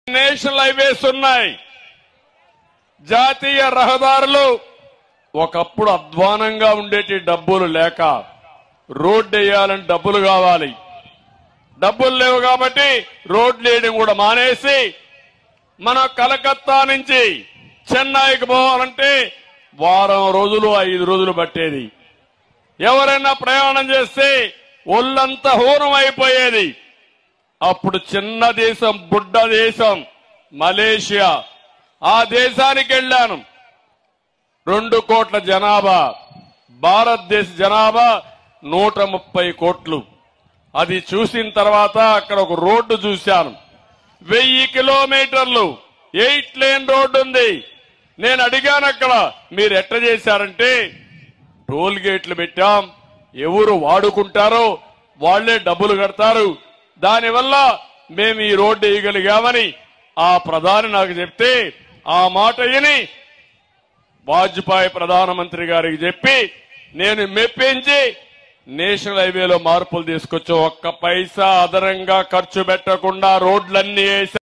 national highways ఉన్నాయి జాతీయ రహదారులు ఒకప్పుడు అధ్వానంగా ఉండేటి డబ్బులు లేక రోడ్డు వేయాలని డబ్బులు కావాలి డబ్బులు లేవు కాబట్టి రోడ్లు వేయడం కూడా మానేసి మన కలకత్తా నుంచి చెన్నైకి పోవాలంటే వారం రోజులు ఐదు రోజులు పట్టేది ఎవరైనా ప్రయాణం చేస్తే ఒళ్ళంతా హూనం అయిపోయేది అప్పుడు చిన్న దేశం బుడ్డ దేశం మలేషియా ఆ దేశానికి వెళ్ళాను రెండు కోట్ల జనాభా భారతదేశ జనాభా నూట ముప్పై కోట్లు అది చూసిన తర్వాత అక్కడ ఒక రోడ్డు చూశాను వెయ్యి కిలోమీటర్లు ఎయిట్ లేన్ రోడ్డు ఉంది నేను అడిగాను అక్కడ మీరు ఎట్ట చేశారంటే టోల్ గేట్లు పెట్టాం ఎవరు వాడుకుంటారో వాళ్లే డబ్బులు కడతారు దానివల్ల మేము ఈ రోడ్డు వేయగలిగామని ఆ ప్రధాని నాకు చెప్తే ఆ మాట విని వాజ్పేయి ప్రధానమంత్రి గారికి చెప్పి నేను మెప్పించి నేషనల్ హైవేలో మార్పులు తీసుకొచ్చి ఒక్క పైసా అదనంగా ఖర్చు పెట్టకుండా రోడ్లన్నీ వేసి